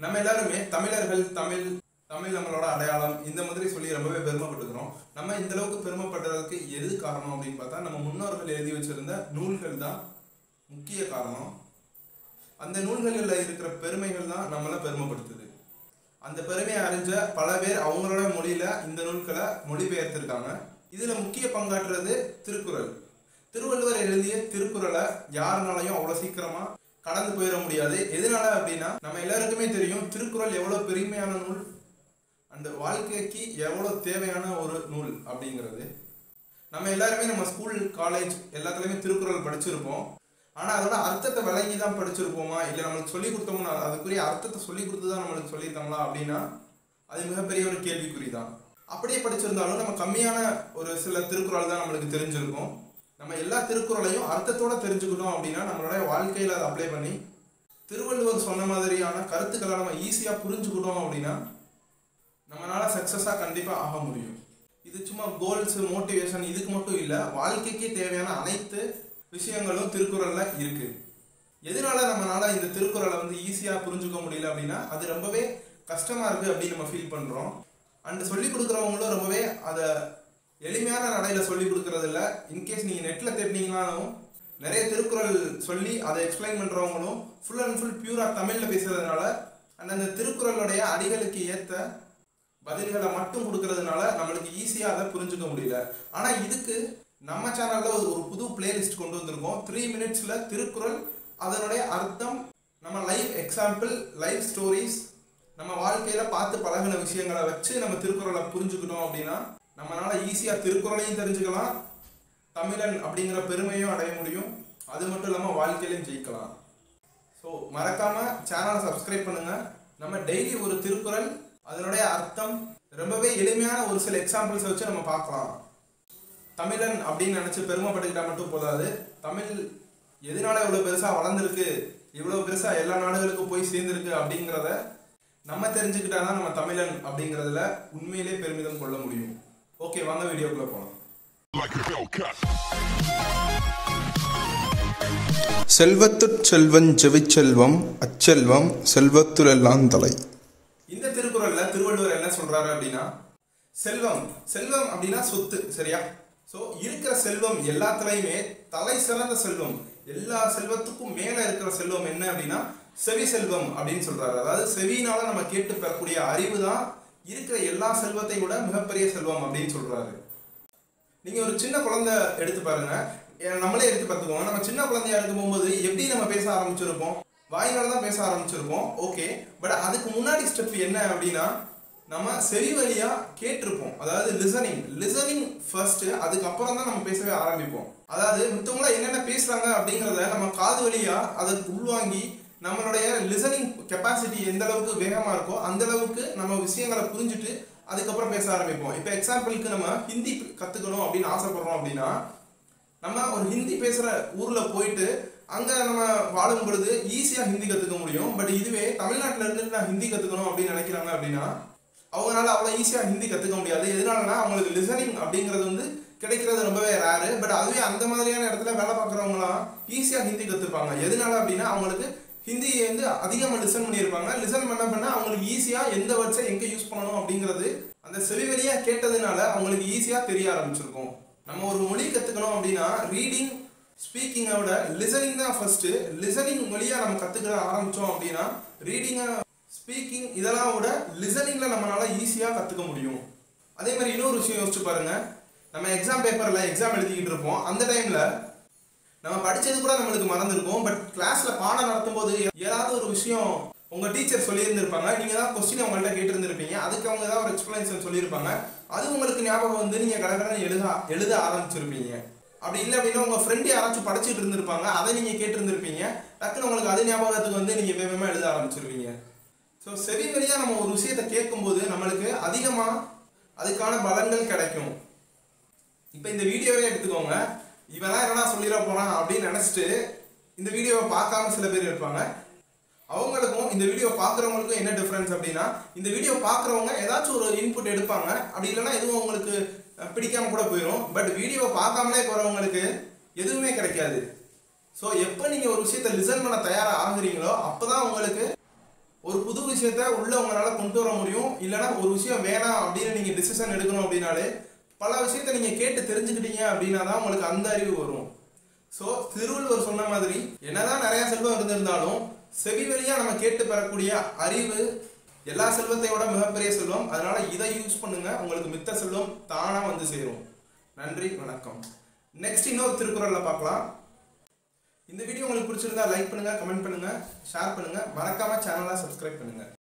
நம்ம எல்லாருமே தமிழர்கள் தமிழ் தமிழ் நம்மளோட அடையாளம் இந்த மாதிரி சொல்லி ரொம்பவே பெருமைப்பட்டுக்கிறோம் நம்ம இந்த அளவுக்கு பெருமைப்படுறதுக்கு எது காரணம் அப்படின்னு பார்த்தா நம்ம முன்னோர்கள் எழுதி வச்சிருந்த நூல்கள் தான் முக்கிய காரணம் அந்த நூல்களில் இருக்கிற பெருமைகள் தான் நம்மளை பெருமைப்படுத்துது அந்த பெருமையை அறிஞ்ச பல பேர் அவங்களோட மொழியில இந்த நூல்களை மொழிபெயர்த்திருக்காங்க இதுல முக்கிய பங்காற்றுறது திருக்குறள் திருவள்ளுவர் எழுதிய திருக்குறளை யாருனாலையும் அவ்வளவு சீக்கிரமா கடந்து போயிட முடியாது எதனால அப்படின்னா நம்ம எல்லாருக்குமே தெரியும் திருக்குறள் எவ்வளவு பெருமையான நூல் அந்த வாழ்க்கைக்கு எவ்வளவு தேவையான ஒரு நூல் அப்படிங்கிறது நம்ம எல்லாருமே நம்ம ஸ்கூல் காலேஜ் எல்லாத்துலயுமே திருக்குறள் படிச்சிருப்போம் ஆனா அதோட அர்த்தத்தை விளங்கி தான் படிச்சிருப்போமா இல்ல நம்மளுக்கு சொல்லி கொடுத்தோம்னா அதுக்குரிய அர்த்தத்தை சொல்லி கொடுத்து தான் நம்மளுக்கு சொல்லியிருக்காங்களா அப்படின்னா அது மிகப்பெரிய ஒரு கேள்விக்குறி தான் அப்படியே படிச்சிருந்தாலும் நம்ம கம்மியான ஒரு சில திருக்குறள் தான் நம்மளுக்கு தெரிஞ்சிருக்கும் நம்ம எல்லா திருக்குறளையும் அர்த்தத்தோட தெரிஞ்சுக்கிட்டோம் அப்படின்னா நம்மளோட வாழ்க்கையில அதை அப்ளை பண்ணி திருவள்ளுவர் சொன்ன மாதிரியான கருத்துக்களை நம்ம ஈஸியா புரிஞ்சுக்கிட்டோம் அப்படின்னா நம்மளால சக்சஸா கண்டிப்பா ஆக முடியும் இது சும்மா கோல்ஸ் மோட்டிவேஷன் இதுக்கு மட்டும் இல்ல வாழ்க்கைக்கு தேவையான அனைத்து விஷயங்களும் திருக்குறள்ல இருக்கு எதனால நம்மளால இந்த திருக்குறளை வந்து ஈஸியா புரிஞ்சுக்க முடியல அப்படின்னா அது ரொம்பவே கஷ்டமா இருக்கு அப்படின்னு நம்ம ஃபீல் பண்றோம் அண்ட் சொல்லி கொடுக்குறவங்களும் ரொம்பவே அதை எளிமையான நடையில சொல்லி கொடுக்கறது இல்ல இன்கேஸ் நீங்க நெட்ல தேடினீங்கனாலும் நிறைய திருக்குறள் சொல்லி அதை எக்ஸ்பிளைன் பண்றவங்களும் ஃபுல் அண்ட் ஃபுல் பியூரா தமிழ்ல பேசுறதுனால அண்ட் அந்த திருக்குறளுடைய அடிகளுக்கு ஏத்த பதில்களை மட்டும் கொடுக்கறதுனால நம்மளுக்கு ஈஸியா அதை புரிஞ்சுக்க முடியல ஆனா இதுக்கு நம்ம சேனல்ல ஒரு ஒரு புது பிளேலிஸ்ட் கொண்டு வந்திருக்கோம் த்ரீ மினிட்ஸ்ல திருக்குறள் அதனுடைய அர்த்தம் நம்ம லைவ் எக்ஸாம்பிள் லைவ் ஸ்டோரிஸ் நம்ம வாழ்க்கையில பார்த்து பழகின விஷயங்களை வச்சு நம்ம திருக்குறளை புரிஞ்சுக்கிட்டோம் அப்படின்னா நம்மளால ஈஸியா திருக்குறளையும் தெரிஞ்சுக்கலாம் தமிழன் அப்படிங்கிற பெருமையும் அடைய முடியும் அது மட்டும் இல்லாம வாழ்க்கையிலையும் ஜெயிக்கலாம் ஸோ மறக்காம சேனலை சப்ஸ்கிரைப் பண்ணுங்க நம்ம டெய்லி ஒரு திருக்குறள் அதனுடைய அர்த்தம் ரொம்பவே எளிமையான ஒரு சில எக்ஸாம்பிள்ஸ் வச்சு நம்ம பார்க்கலாம் தமிழன் அப்படின்னு நினைச்சு பெருமைப்பட்டுக்கிட்டா மட்டும் போதாது தமிழ் எதனால இவ்வளவு பெருசா வளர்ந்துருக்கு இவ்வளவு பெருசா எல்லா நாடுகளுக்கும் போய் சேர்ந்திருக்கு அப்படிங்கிறத நம்ம தெரிஞ்சுக்கிட்டாதான் நம்ம தமிழன் அப்படிங்கிறதுல உண்மையிலே பெருமிதம் கொள்ள முடியும் ஓகே வாங்க வீடியோக்குள்ள போலாம் like a Hellcat. செல்வத்துட் செல்வன் செவிச்செல்வம் அச்செல்வம் செல்வத்துலெல்லாம் தலை இந்த திருக்குறள்ல திருவள்ளுவர் என்ன சொல்றாரு அப்படின்னா செல்வம் செல்வம் அப்படின்னா சொத்து சரியா சோ இருக்கிற செல்வம் எல்லாத்துலயுமே தலை சிறந்த செல்வம் எல்லா செல்வத்துக்கும் மேல இருக்கிற செல்வம் என்ன அப்படின்னா செவி செல்வம் அப்படின்னு சொல்றாரு அதாவது செவினால நம்ம கேட்டு பெறக்கூடிய அறிவு தான் இருக்கிற எல்லா செல்வத்தை விட மிகப்பெரிய செல்வம் அப்படின்னு சொல்றாரு நீங்க ஒரு சின்ன குழந்தை எடுத்து பாருங்க ஏ- நம்மளே எடுத்து பார்த்துக்கோங்க நம்ம சின்ன குழந்தையா இருக்கும் போகும்போது எப்படி நம்ம பேச ஆரம்பிச்சிருப்போம் வாயினால தான் பேச ஆரம்பிச்சிருப்போம் ஓகே பட் அதுக்கு முன்னாடி ஸ்டெப் என்ன அப்படின்னா நம்ம செவி வழியா கேட்டிருப்போம் அதாவது லிசனிங் லிசனிங் ஃபர்ஸ்ட் அதுக்கப்புறம் தான் நம்ம பேசவே ஆரம்பிப்போம் அதாவது மித்தவங்கள என்னென்ன பேசுறாங்க அப்படிங்கிறத நம்ம காது வழியா அதை உள்வாங்கி நம்மளுடைய லிசனிங் கெப்பாசிட்டி எந்த அளவுக்கு வேகமா இருக்கோ அந்த அளவுக்கு நம்ம விஷயங்களை புரிஞ்சுட்டு அதுக்கப்புறம் பேச ஆரம்பிப்போம் இப்போ எக்ஸாம்பிளுக்கு நம்ம ஹிந்தி கத்துக்கணும் அப்படின்னு ஆசைப்படுறோம் அப்படின்னா நம்ம ஒரு ஹிந்தி பேசுற ஊர்ல போயிட்டு அங்க நம்ம வாழும் பொழுது ஈஸியா ஹிந்தி கத்துக்க முடியும் பட் இதுவே தமிழ்நாட்டுல இருந்துட்டு நான் ஹிந்தி கத்துக்கணும் அப்படின்னு நினைக்கிறாங்க அப்படின்னா அவங்களால அவ்வளவு ஈஸியா ஹிந்தி கத்துக்க முடியாது எதனாலனா அவங்களுக்கு லிசனிங் அப்படிங்கிறது வந்து கிடைக்கிறது ரொம்பவே ரேரு பட் அதுவே அந்த மாதிரியான இடத்துல வேலை பார்க்குறவங்களாம் ஈஸியா ஹிந்தி கத்துப்பாங்க எதனால அப்படின்னா அவங்களுக்கு ஹிந்தி வந்து அதிகமாக லிசன் பண்ணியிருப்பாங்க லிசன் பண்ண பண்ண அவங்களுக்கு ஈஸியா எந்த வேர்ட்ஸை எங்க யூஸ் பண்ணணும் அப்படிங்கிறது அந்த செவிவெளியா கேட்டதுனால அவங்களுக்கு ஈஸியா தெரிய ஆரம்பிச்சிருக்கும் நம்ம ஒரு மொழி கத்துக்கணும் அப்படின்னா ரீடிங் ஸ்பீக்கிங்கை விட லிசனிங் தான் ஃபர்ஸ்ட் லிசனிங் மொழியா நம்ம கத்துக்க ஆரம்பிச்சோம் அப்படின்னா ரீடிங்கை ஸ்பீக்கிங் இதெல்லாம் விட லிசனிங்ல நம்மளால ஈஸியா கத்துக்க முடியும் அதே மாதிரி இன்னொரு விஷயம் யோசிச்சு பாருங்க நம்ம எக்ஸாம் பேப்பர்ல எக்ஸாம் எழுதிக்கிட்டு இருப்போம் அந்த டைம்ல நம்ம படிச்சது கூட நம்மளுக்கு மறந்துருக்கும் பட் கிளாஸ்ல பாடம் நடத்தும் போது ஏதாவது ஒரு விஷயம் உங்க டீச்சர் சொல்லியிருந்திருப்பாங்க நீங்க தான் கொஸ்டின் அவங்கள்ட்ட கேட்டிருந்திருப்பீங்க அதுக்கு அவங்க ஏதாவது ஒரு எக்ஸ்பிளனேஷன் சொல்லியிருப்பாங்க அது உங்களுக்கு ஞாபகம் வந்து நீங்க கடற்கடன் எழுத எழுத ஆரம்பிச்சிருப்பீங்க அப்படி இல்லை அப்படின்னா உங்க ஃப்ரெண்ட் யாராச்சும் படிச்சுட்டு இருந்திருப்பாங்க அதை நீங்க கேட்டிருந்திருப்பீங்க டக்குன்னு உங்களுக்கு அது ஞாபகத்துக்கு வந்து நீங்க வேகமா எழுத ஆரம்பிச்சிருவீங்க ஸோ செவி வழியா நம்ம ஒரு விஷயத்தை கேட்கும்போது நம்மளுக்கு அதிகமா அதுக்கான பலன்கள் கிடைக்கும் இப்போ இந்த வீடியோவே எடுத்துக்கோங்க இவெல்லாம் என்னடா சொல்லிட போறான் அப்படின்னு நினைச்சிட்டு இந்த வீடியோவை பார்க்காம சில பேர் இருப்பாங்க அவங்களுக்கும் இந்த வீடியோ பார்க்குறவங்களுக்கும் என்ன டிஃப்ரென்ஸ் அப்படின்னா இந்த வீடியோ பார்க்குறவங்க ஏதாச்சும் ஒரு இன்புட் எடுப்பாங்க அப்படி இல்லைன்னா எதுவும் உங்களுக்கு அஹ், பிடிக்காம கூட போயிடும் பட் வீடியோவை பார்க்காமலே போறவங்களுக்கு எதுவுமே கிடைக்காது ஸோ எப்போ நீங்கள் ஒரு விஷயத்தை லிசன் பண்ண தயாராக ஆகுறீங்களோ அப்போ தான் உங்களுக்கு ஒரு புது விஷயத்த உள்ள உங்களால கொண்டு வர முடியும் இல்லைன்னா ஒரு விஷயம் வேணாம் அப்படின்னு நீங்க டிசிஷன் எடுக்கணும் அப்படின்னாலே பல விஷயத்த நீங்க கேட்டு தெரிஞ்சுக்கிட்டீங்க அப்படின்னா தான் உங்களுக்கு அந்த அறிவு வரும் ஸோ திருவள்ளுவர் சொன்ன மாதிரி என்னதான் நிறைய செல்வம் இருந்திருந்தாலும் செவி வழியா நம்ம கேட்டு பெறக்கூடிய அறிவு எல்லா செல்வத்தையோட மிகப்பெரிய செல்வம் அதனால இதை யூஸ் பண்ணுங்க உங்களுக்கு மித்த செல்வம் தானா வந்து சேரும் நன்றி வணக்கம் நெக்ஸ்ட் இன்னொரு திருக்குறள்ல பார்க்கலாம் இந்த வீடியோ உங்களுக்கு பிடிச்சிருந்தா லைக் பண்ணுங்க கமெண்ட் பண்ணுங்க ஷேர் பண்ணுங்க மறக்காம சேனலை சப்ஸ்கிரைப் பண்ணுங்க